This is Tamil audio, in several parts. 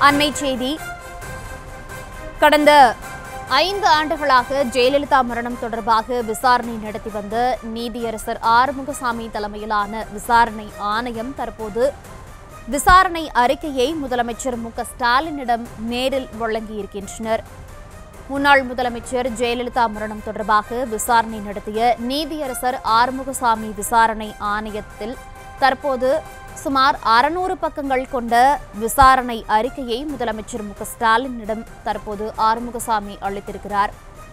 அண்மை செய்தி கடந்த ஐந்து ஆண்டுகளாக ஜெயலலிதா மரணம் தொடர்பாக விசாரணை நடத்தி வந்த நீதியரசர் ஆறுமுகசாமி தலைமையிலான விசாரணை ஆணையம் தற்போது விசாரணை அறிக்கையை முதலமைச்சர் மு க ஸ்டாலினிடம் நேரில் வழங்கியிருக்கின்றனர் முன்னாள் முதலமைச்சர் ஜெயலலிதா மரணம் தொடர்பாக விசாரணை நடத்திய நீதியரசர் ஆறுமுகசாமி விசாரணை ஆணையத்தில் தற்போது சுமார் அறுநூறு பக்கங்கள் கொண்ட விசாரணை அறிக்கையை முதலமைச்சர் மு க ஸ்டாலினிடம் தற்போது ஆறுமுகசாமி அளித்திருக்கிறார்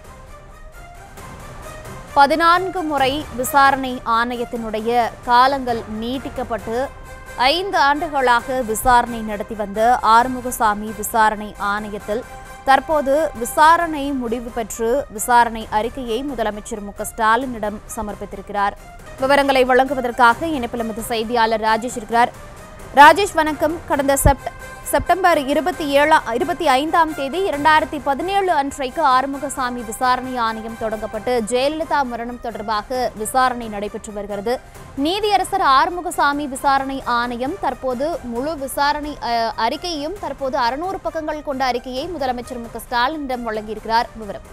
பதினான்கு முறை விசாரணை ஆணையத்தினுடைய காலங்கள் நீட்டிக்கப்பட்டு ஐந்து ஆண்டுகளாக விசாரணை நடத்தி வந்த ஆறுமுகசாமி விசாரணை ஆணையத்தில் தற்போது விசாரணை முடிவு பெற்று விசாரணை அறிக்கையை முதலமைச்சர் மு க ஸ்டாலினிடம் சமர்ப்பித்திருக்கிறார் விவரங்களை வழங்குவதற்காக இணைப்பில் நமது செய்தியாளர் ராஜேஷ் இருக்கிறார் ராஜேஷ் வணக்கம் கடந்த செப்ட் செப்டம்பர் இருபத்தி ஏழாம் இருபத்தி ஐந்தாம் தேதி இரண்டாயிரத்தி பதினேழு அன்றைக்கு ஆறுமுகசாமி விசாரணை ஆணையம் தொடங்கப்பட்டு ஜெயலலிதா மரணம் தொடர்பாக விசாரணை நடைபெற்று வருகிறது நீதியரசர் ஆறுமுகசாமி விசாரணை ஆணையம் தற்போது முழு விசாரணை அஹ், அறிக்கையும் தற்போது அறுநூறு பக்கங்கள் கொண்ட அறிக்கையை முதலமைச்சர் மு க ஸ்டாலினிடம் வழங்கியிருக்கிறார் விவரம்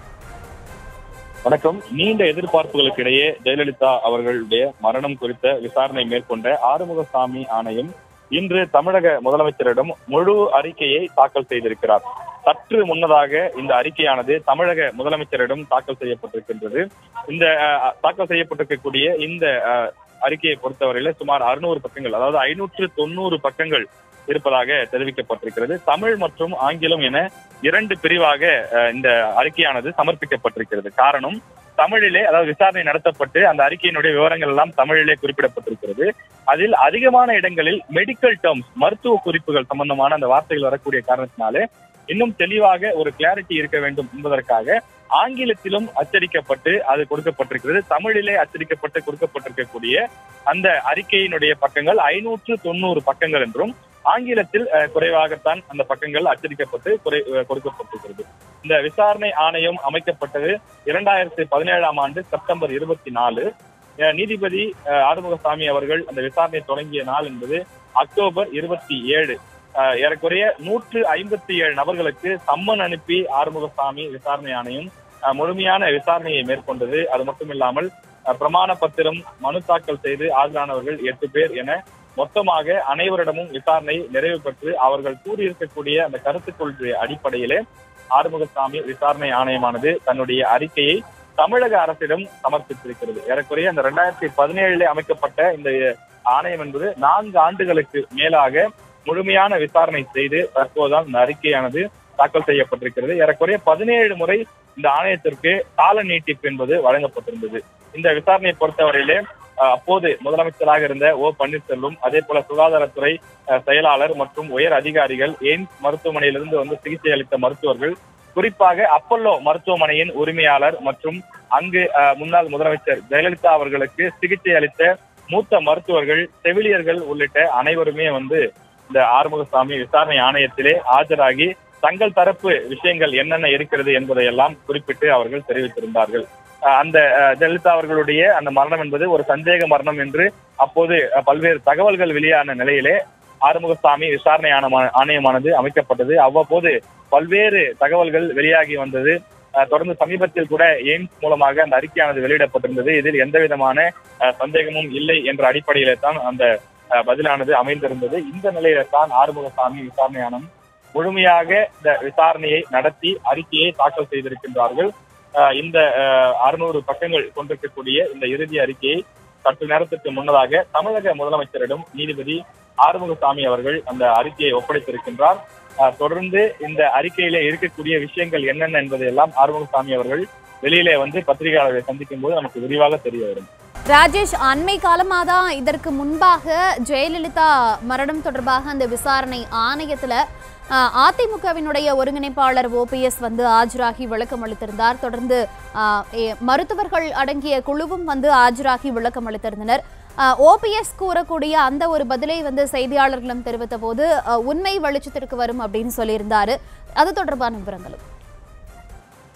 வணக்கம் நீண்ட எதிர்பார்ப்புகளுக்கு இடையே ஜெயலலிதா அவர்களுடைய மரணம் குறித்த விசாரணை மேற்கொண்ட ஆறுமுகசாமி ஆணையம் இன்று தமிழக முதலமைச்சரிடம் முழு அறிக்கையை தாக்கல் செய்திருக்கிறார் சற்று முன்னதாக இந்த அறிக்கையானது தமிழக முதலமைச்சரிடம் தாக்கல் செய்யப்பட்டிருக்கின்றது இந்த அஹ், தாக்கல் செய்யப்பட்டிருக்கக்கூடிய இந்த அஹ், அறிக்கையை பொறுத்தவரையில சுமார் அறுநூறு பக்கங்கள் அதாவது ஐநூற்று தொண்ணூறு பக்கங்கள் இருப்பதாக தெரிவிக்கப்பட்டிருக்கிறது தமிழ் மற்றும் ஆங்கிலம் என இரண்டு பிரிவாக அஹ், இந்த அறிக்கையானது சமர்ப்பிக்கப்பட்டிருக்கிறது காரணம் தமிழிலே அதாவது விசாரணை நடத்தப்பட்டு அந்த அறிக்கையினுடைய விவரங்கள் எல்லாம் தமிழிலே குறிப்பிடப்பட்டிருக்கிறது அதில் அதிகமான இடங்களில் மெடிக்கல் டேர்ம்ஸ் மருத்துவ குறிப்புகள் சம்பந்தமான அந்த வார்த்தைகள் வரக்கூடிய காரணத்தினாலே இன்னும் தெளிவாக ஒரு கிளாரிட்டி இருக்க வேண்டும் என்பதற்காக ஆங்கிலத்திலும் அச்சடிக்கப்பட்டு அது கொடுக்கப்பட்டிருக்கிறது தமிழிலே அச்சடிக்கப்பட்டு கொடுக்கப்பட்டிருக்கக்கூடிய அந்த அறிக்கையினுடைய பக்கங்கள் ஐநூற்று தொண்ணூறு பக்கங்கள் என்றும் ஆங்கிலத்தில் அஹ், குறைவாகத்தான் அந்த பக்கங்கள் அச்சடிக்கப்பட்டு குறை அஹ், கொடுக்கப்பட்டிருக்கிறது இந்த விசாரணை ஆணையம் அமைக்கப்பட்டது இரண்டாயிரத்தி பதினேழாம் ஆண்டு செப்டம்பர் இருபத்தி நாலு அஹ், நீதிபதி அஹ், ஆறுமுகசாமி அவர்கள் அந்த விசாரணை தொடங்கிய நாள் என்பது அக்டோபர் இருபத்தி ஏழு அஹ், ஏறக்குறைய நூற்று ஐம்பத்தி ஏழு நபர்களுக்கு சம்மன் அனுப்பி ஆறுமுகசாமி விசாரணை ஆணையம் அஹ், முழுமையான விசாரணையை மேற்கொண்டது அது மட்டும் இல்லாமல் அஹ், பிரமாண பத்திரம் மனு தாக்கல் செய்து ஆஜரானவர்கள் எட்டு பேர் என மொத்தமாக அனைவரிடமும் விசாரணை நிறைவு பெற்று அவர்கள் கூறியிருக்கக்கூடிய அந்த கருத்துக்கொள்கை அடிப்படையிலே ஆறுமுகசாமி விசாரணை ஆணையமானது தன்னுடைய அறிக்கையை தமிழக அரசிடம் சமர்ப்பித்திருக்கிறது ஏறக்குறைய அந்த ரெண்டாயிரத்தி பதினேழுல அமைக்கப்பட்ட இந்த ஆணையம் என்பது நான்கு ஆண்டுகளுக்கு மேலாக முழுமையான விசாரணை செய்து தற்போதுதான் இந்த அறிக்கையானது தாக்கல் செய்யப்பட்டிருக்கிறது ஏறக்குறைய பதினேழு முறை இந்த ஆணையத்திற்கு கால நீட்டிப்பு என்பது வழங்கப்பட்டிருந்தது இந்த விசாரணையை பொறுத்தவரையிலே அஹ், அப்போது முதலமைச்சராக இருந்த ஓ பன்னீர்செல்வம் அதே போல சுகாதாரத்துறை அஹ், செயலாளர் மற்றும் உயர் அதிகாரிகள் எய்ம்ஸ் மருத்துவமனையிலிருந்து வந்து சிகிச்சை அளித்த மருத்துவர்கள் குறிப்பாக அப்பல்லோ மருத்துவமனையின் உரிமையாளர் மற்றும் அங்கு அஹ், முன்னாள் முதலமைச்சர் ஜெயலலிதா அவர்களுக்கு சிகிச்சை அளித்த மூத்த மருத்துவர்கள் செவிலியர்கள் உள்ளிட்ட அனைவருமே வந்து இந்த ஆறுமுகசாமி விசாரணை ஆணையத்திலே ஆஜராகி தங்கள் தரப்பு விஷயங்கள் என்னென்ன இருக்கிறது என்பதையெல்லாம் குறிப்பிட்டு அவர்கள் தெரிவித்திருந்தார்கள் அஹ் அந்த அஹ், ஜெயலலிதா அவர்களுடைய அந்த மரணம் என்பது ஒரு சந்தேக மரணம் என்று அப்போது அஹ், பல்வேறு தகவல்கள் வெளியான நிலையிலே ஆறுமுகசாமி விசாரணை ஆணையமா- ஆணையமானது அமைக்கப்பட்டது அவ்வப்போது பல்வேறு தகவல்கள் வெளியாகி வந்தது அஹ், தொடர்ந்து சமீபத்தில் கூட எய்ம்ஸ் மூலமாக அந்த அறிக்கையானது வெளியிடப்பட்டிருந்தது இதில் எந்த விதமான அஹ், சந்தேகமும் இல்லை என்ற அடிப்படையிலே தான் அந்த அஹ், பதிலானது அமைந்திருந்தது இந்த நிலையில தான் ஆறுமுகசாமி விசாரணை ஆணையம் முழுமையாக இந்த விசாரணையை நடத்தி அறிக்கையை தாக்கல் செய்திருக்கின்றார்கள் அஹ், இந்த அறுநூறு பக்கங்கள் கொண்டிருக்கக்கூடிய இந்த இறுதி அறிக்கையை சற்று நேரத்திற்கு முன்னதாக தமிழக முதலமைச்சரிடம் நீதிபதி ஆறுமுகசாமி அவர்கள் அந்த அறிக்கையை ஒப்படைத்திருக்கின்றார் அஹ், தொடர்ந்து இந்த அறிக்கையிலே இருக்கக்கூடிய விஷயங்கள் என்னென்ன என்பதையெல்லாம் ஆறுமுகசாமி அவர்கள் வெளியிலே வந்து பத்திரிகையாளர்களை சந்திக்கும் போது நமக்கு விரிவாக தெரிய வரும் ராஜேஷ் அண்மை காலமாக தான் இதற்கு முன்பாக ஜெயலலிதா மரணம் தொடர்பாக அந்த விசாரணை ஆணையத்துல அஹ், அதிமுகவினுடைய ஒருங்கிணைப்பாளர் ஓபிஎஸ் வந்து ஆஜராகி விளக்கம் அளித்திருந்தார் தொடர்ந்து அஹ், எ- மருத்துவர்கள் அடங்கிய குழுவும் வந்து ஆஜராகி விளக்கம் அளித்திருந்தனர் ஓபிஎஸ் கூறக்கூடிய அந்த ஒரு பதிலை வந்து செய்தியாளர்களிடம் தெரிவித்த போது அஹ், உண்மை வெளிச்சத்திற்கு வரும் அப்படின்னு சொல்லியிருந்தாரு அது தொடர்பான விவரங்களும்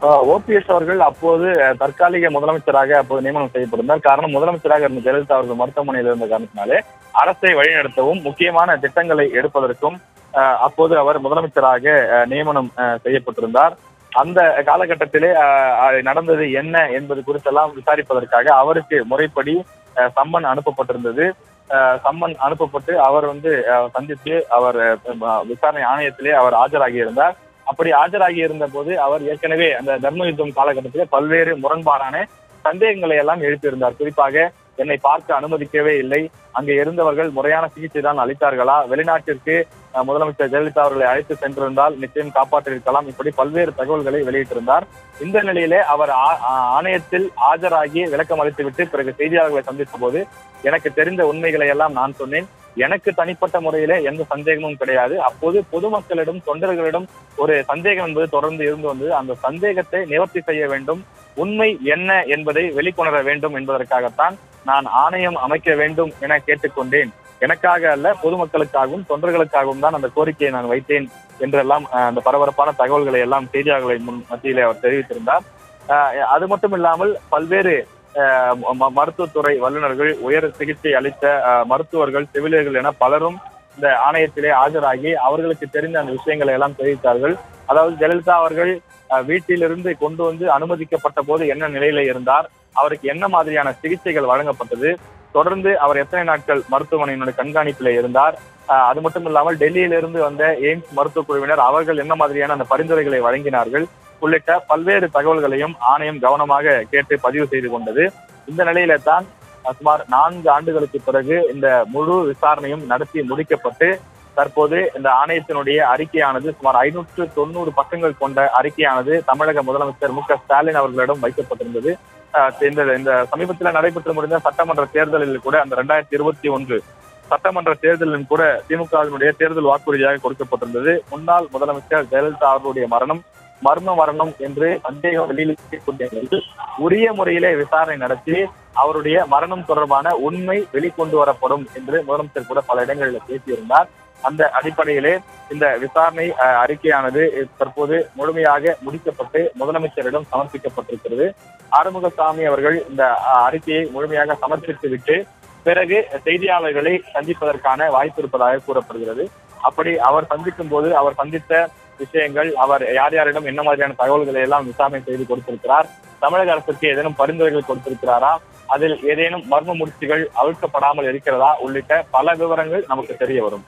ஓபிஎஸ் அவர்கள் அப்போது அஹ், தற்காலிக முதலமைச்சராக அப்போது நியமனம் செய்யப்பட்டிருந்தார் காரணம் முதலமைச்சராக இருந்த ஜெயலலிதா அவர்கள் மருத்துவமனையில் இருந்த காரணத்தினாலே அரசை வழிநடத்தவும் முக்கியமான திட்டங்களை எடுப்பதற்கும் அஹ், அப்போது அவர் முதலமைச்சராக அஹ், நியமனம் அஹ், செய்யப்பட்டிருந்தார் அந்த காலகட்டத்திலே அஹ், அஹ், நடந்தது என்ன என்பது குறித்தெல்லாம் விசாரிப்பதற்காக அவருக்கு முறைப்படி அஹ், சம்மன் அனுப்பப்பட்டிருந்தது அஹ், சம்மன் அனுப்பப்பட்டு அவர் வந்து அஹ், சந்தித்து அவர் அஹ், விசாரணை ஆணையத்திலே அவர் ஆஜராகி இருந்தார் அப்படி ஆஜராகி இருந்த போது அவர் ஏற்கனவே அந்த தர்ம யுத்தம் காலகட்டத்திலே பல்வேறு முரண்பாடான சந்தேகங்களை எல்லாம் எழுப்பியிருந்தார் குறிப்பாக என்னை பார்க்க அனுமதிக்கவே இல்லை அங்கே இருந்தவர்கள் முறையான சிகிச்சை தான் அளித்தார்களா வெளிநாட்டிற்கு அஹ், முதலமைச்சர் ஜெயலலிதா அவர்களை அழைத்து சென்றிருந்தால் நிச்சயம் காப்பாற்றியிருக்கலாம் இப்படி பல்வேறு தகவல்களை வெளியிட்டிருந்தார் இந்த நிலையிலே அவர் ஆ- ஆ- ஆணையத்தில் ஆஜராகி விளக்கம் அளித்துவிட்டு பிறகு செய்தியாளர்களை சந்தித்த போது எனக்கு தெரிந்த உண்மைகளை எல்லாம் நான் சொன்னேன் எனக்கு தனிப்பட்ட முறையிலே எந்த சந்தேகமும் கிடையாது அப்போது பொதுமக்களிடம் தொண்டர்களிடம் ஒரு சந்தேகம் என்பது தொடர்ந்து இருந்து வந்தது அந்த சந்தேகத்தை நிவர்த்தி செய்ய வேண்டும் உண்மை என்ன என்பதை வெளிக்கொணர வேண்டும் என்பதற்காகத்தான் நான் ஆணையம் அமைக்க வேண்டும் என கேட்டுக்கொண்டேன் எனக்காக அல்ல பொதுமக்களுக்காகவும் தொண்டர்களுக்காகவும் தான் அந்த கோரிக்கையை நான் வைத்தேன் என்றெல்லாம் அஹ், அந்த பரபரப்பான தகவல்களை எல்லாம் செய்தியாளர்களை முன் மத்தியிலே அவர் தெரிவித்திருந்தார் அஹ், அது மட்டும் இல்லாமல் பல்வேறு அஹ், ம- மருத்துவத்துறை வல்லுநர்கள் உயர் சிகிச்சை அளித்த அஹ், மருத்துவர்கள் செவிலியர்கள் என பலரும் இந்த ஆணையத்திலே ஆஜராகி அவர்களுக்கு தெரிந்த அந்த விஷயங்களை எல்லாம் தெரிவித்தார்கள் அதாவது ஜெயலலிதா அவர்கள் அஹ், வீட்டிலிருந்து கொண்டு வந்து அனுமதிக்கப்பட்ட போது என்ன நிலையில இருந்தார் அவருக்கு என்ன மாதிரியான சிகிச்சைகள் வழங்கப்பட்டது தொடர்ந்து அவர் எத்தனை நாட்கள் மருத்துவமனையினுடைய கண்காணிப்பில் இருந்தார் அஹ், அது மட்டும் இல்லாமல் டெல்லியிலிருந்து வந்த எய்ம்ஸ் மருத்துவ குழுவினர் அவர்கள் என்ன மாதிரியான அந்த பரிந்துரைகளை வழங்கினார்கள் உள்ளிட்ட பல்வேறு தகவல்களையும் ஆணையம் கவனமாக கேட்டு பதிவு செய்து கொண்டது இந்த நிலையில தான் அஹ், சுமார் நான்கு ஆண்டுகளுக்கு பிறகு இந்த முழு விசாரணையும் நடத்தி முடிக்கப்பட்டு தற்போது இந்த ஆணையத்தினுடைய அறிக்கையானது சுமார் ஐநூற்று தொண்ணூறு பக்கங்கள் கொண்ட அறிக்கையானது தமிழக முதலமைச்சர் மு க ஸ்டாலின் அவர்களிடம் வைக்கப்பட்டிருந்தது அஹ், இந்த இந்த சமீபத்தில் நடைபெற்று முடிந்த சட்டமன்ற தேர்தலில் கூட அந்த ரெண்டாயிரத்தி இருபத்தி ஒன்று சட்டமன்ற தேர்தலிலும் கூட திமுகவினுடைய தேர்தல் வாக்குறுதியாக கொடுக்கப்பட்டிருந்தது முன்னாள் முதலமைச்சர் ஜெயலலிதா அவர்களுடைய மரணம் மர்ம மரணம் என்று சந்தேகம் வெளியில் கொண்ட நிலையில் உரிய முறையிலே விசாரணை நடத்தி அவருடைய மரணம் தொடர்பான உண்மை வெளிக்கொண்டு வரப்படும் என்று முதலமைச்சர் கூட பல இடங்களில் பேசியிருந்தார் அந்த அடிப்படையிலே இந்த விசாரணை அஹ், அறிக்கையானது தற்போது முழுமையாக முடிக்கப்பட்டு முதலமைச்சரிடம் சமர்ப்பிக்கப்பட்டிருக்கிறது ஆறுமுகசாமி அவர்கள் இந்த அஹ், அறிக்கையை முழுமையாக சமர்ப்பித்து விட்டு பிறகு செய்தியாளர்களை சந்திப்பதற்கான வாய்ப்பு இருப்பதாக கூறப்படுகிறது அப்படி அவர் சந்திக்கும் போது அவர் சந்தித்த விஷயங்கள் அவர் யார் யாரிடம் என்ன மாதிரியான தகவல்களை எல்லாம் விசாரணை செய்து கொடுத்திருக்கிறார் தமிழக அரசுக்கு ஏதேனும் பரிந்துரைகள் கொடுத்திருக்கிறாரா அதில் ஏதேனும் மர்ம முடிச்சுகள் அவிழ்க்கப்படாமல் இருக்கிறதா உள்ளிட்ட பல விவரங்கள் நமக்கு தெரிய வரும்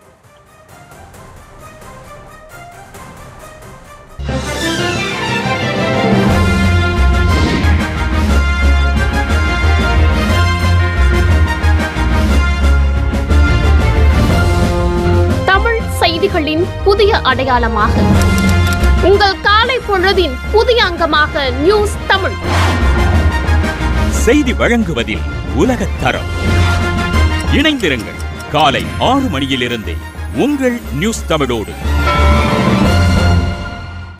தமிழ் செய்திகளின் புதிய அடையாளமாக உங்கள் காலை பொழுதின் புதிய அங்கமாக நியூஸ் தமிழ் செய்தி வழங்குவதில் உலகத் தரம் இணைந்திருங்கள் காலை ஆறு மணியிலிருந்தே உங்கள் நியூஸ் தமிழோடு